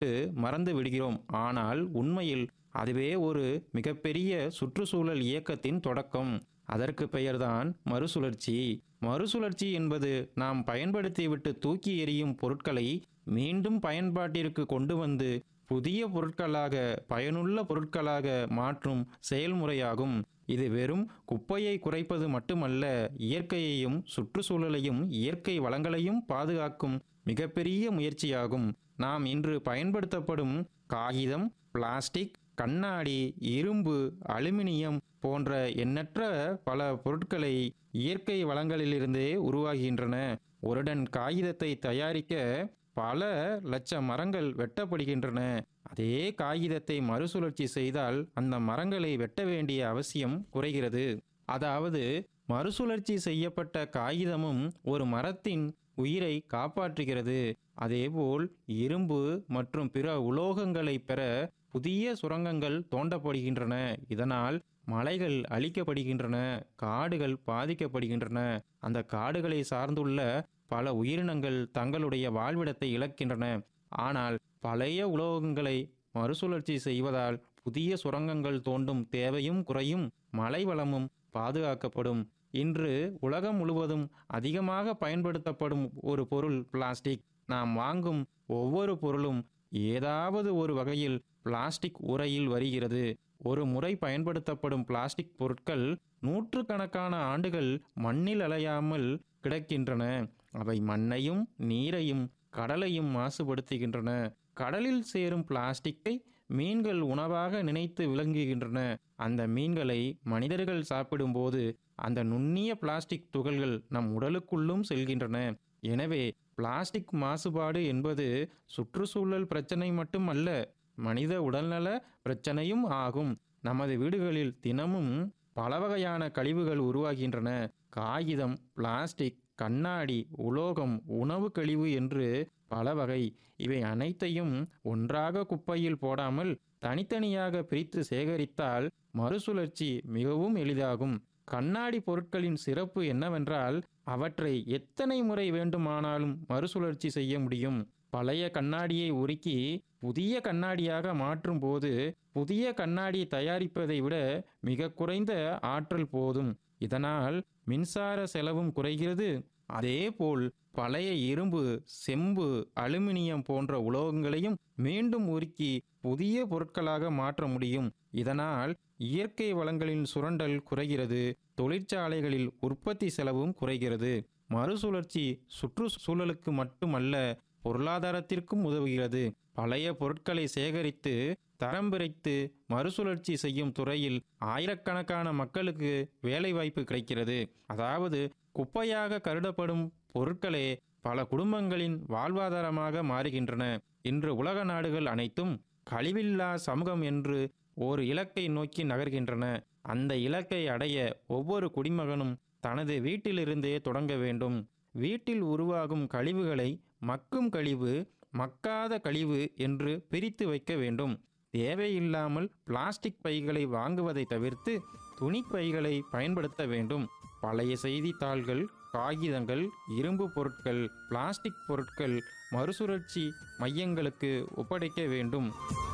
விட்டு மறந்து விடுகிறோம் ஆனால் உண்மையில் அதுவே ஒரு மிகப்பெரிய சுற்றுச்சூழல் இயக்கத்தின் தொடக்கம் அதற்கு பெயர்தான் மறுசுழற்சி மறுசுழற்சி என்பது நாம் பயன்படுத்திவிட்டு தூக்கி எறியும் பொருட்களை மீண்டும் பயன்பாட்டிற்கு கொண்டு வந்து புதிய பொருட்களாக பயனுள்ள பொருட்களாக மாற்றும் செயல்முறையாகும் இது வெறும் குப்பையை குறைப்பது மட்டுமல்ல இயற்கையையும் சுற்றுச்சூழலையும் இயற்கை வளங்களையும் பாதுகாக்கும் மிகப்பெரிய முயற்சியாகும் நாம் இன்று பயன்படுத்தப்படும் காகிதம் பிளாஸ்டிக் கண்ணாடி இரும்பு அலுமினியம் போன்ற எண்ணற்ற பல பொருட்களை இயற்கை வளங்களிலிருந்தே உருவாகின்றன ஒரு டன் காகிதத்தை தயாரிக்க பல லட்ச மரங்கள் வெட்டப்படுகின்றன அதே காகிதத்தை மறுசுழற்சி செய்தால் அந்த மரங்களை வெட்ட வேண்டிய அவசியம் குறைகிறது அதாவது மறுசுழற்சி செய்யப்பட்ட காகிதமும் ஒரு மரத்தின் உயிரை காப்பாற்றுகிறது அதேபோல் இரும்பு மற்றும் பிற உலோகங்களை பெற புதிய சுரங்கங்கள் தோண்டப்படுகின்றன இதனால் மலைகள் அழிக்கப்படுகின்றன காடுகள் பாதிக்கப்படுகின்றன அந்த காடுகளை சார்ந்துள்ள பல உயிரினங்கள் தங்களுடைய வாழ்விடத்தை இழக்கின்றன ஆனால் பழைய உலோகங்களை மறுசுழற்சி செய்வதால் புதிய சுரங்கங்கள் தோண்டும் தேவையும் குறையும் மலை வளமும் பாதுகாக்கப்படும் இன்று உலகம் முழுவதும் அதிகமாக பயன்படுத்தப்படும் ஒரு பொருள் பிளாஸ்டிக் நாம் வாங்கும் ஒவ்வொரு பொருளும் ஏதாவது ஒரு வகையில் பிளாஸ்டிக் உரையில் வருகிறது ஒரு முறை பயன்படுத்தப்படும் பிளாஸ்டிக் பொருட்கள் நூற்றுக்கணக்கான ஆண்டுகள் மண்ணில் அலையாமல் கிடக்கின்றன அவை மண்ணையும் நீரையும் கடலையும் மாசுபடுத்துகின்றன கடலில் சேரும் பிளாஸ்டிக்கை மீன்கள் உணவாக நினைத்து விளங்குகின்றன அந்த மீன்களை மனிதர்கள் சாப்பிடும்போது அந்த நுண்ணிய பிளாஸ்டிக் துகள்கள் நம் உடலுக்குள்ளும் செல்கின்றன எனவே பிளாஸ்டிக் மாசுபாடு என்பது சுற்றுச்சூழல் பிரச்சனை மட்டுமல்ல மனித உடல்நல பிரச்சனையும் ஆகும் நமது வீடுகளில் தினமும் பல வகையான கழிவுகள் உருவாகின்றன காகிதம் பிளாஸ்டிக் கண்ணாடி உலோகம் உணவு கழிவு என்று பல வகை இவை அனைத்தையும் ஒன்றாக குப்பையில் போடாமல் தனித்தனியாக பிரித்து சேகரித்தால் மறுசுழற்சி மிகவும் எளிதாகும் கண்ணாடி பொருட்களின் சிறப்பு என்னவென்றால் அவற்றை எத்தனை முறை வேண்டுமானாலும் மறுசுழற்சி செய்ய முடியும் பழைய கண்ணாடியை உருக்கி புதிய கண்ணாடியாக மாற்றும் போது புதிய கண்ணாடி தயாரிப்பதை விட மிக குறைந்த ஆற்றல் போதும் இதனால் மின்சார செலவும் குறைகிறது அதேபோல் பழைய இரும்பு செம்பு அலுமினியம் போன்ற உலோகங்களையும் மீண்டும் உருக்கி புதிய பொருட்களாக மாற்ற முடியும் இதனால் இயற்கை வளங்களின் சுரண்டல் குறைகிறது தொழிற்சாலைகளில் உற்பத்தி செலவும் குறைகிறது மறுசுழற்சி சுற்றுச்சூழலுக்கு மட்டுமல்ல பொருளாதாரத்திற்கும் உதவுகிறது பழைய பொருட்களை சேகரித்து தரம் பிரித்து மறுசுழற்சி செய்யும் துறையில் ஆயிரக்கணக்கான மக்களுக்கு வேலைவாய்ப்பு கிடைக்கிறது அதாவது குப்பையாக கருதப்படும் பொருட்களே பல குடும்பங்களின் வாழ்வாதாரமாக மாறுகின்றன இன்று உலக நாடுகள் அனைத்தும் கழிவில்லா சமூகம் என்று ஒரு இலக்கை நோக்கி நகர்கின்றன அந்த இலக்கை அடைய ஒவ்வொரு குடிமகனும் தனது வீட்டிலிருந்தே தொடங்க வேண்டும் வீட்டில் உருவாகும் கழிவுகளை மக்கும் கழிவு மக்காத கழிவு என்று பிரித்து வைக்க வேண்டும் தேவையில்லாமல் பிளாஸ்டிக் பைகளை வாங்குவதை தவிர்த்து துணிப்பைகளை பயன்படுத்த வேண்டும் பழைய செய்தித்தாள்கள் காகிதங்கள் இரும்பு பொருட்கள் பிளாஸ்டிக் பொருட்கள் மறுசுழற்சி மையங்களுக்கு ஒப்படைக்க வேண்டும்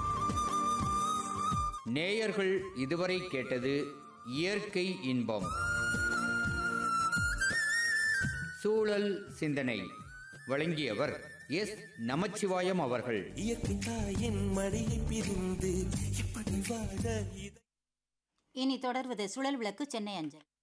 நேயர்கள் இதுவரை கேட்டது இயற்கை இன்பம் சூழல் சிந்தனை வழங்கியவர் எஸ் நமச்சிவாயம் அவர்கள் இயற்கை தாயின் மடியை பிரிந்து எப்படி வாழ இதை இனி தொடர்வது சுழல் விளக்கு சென்னை அஞ்சல்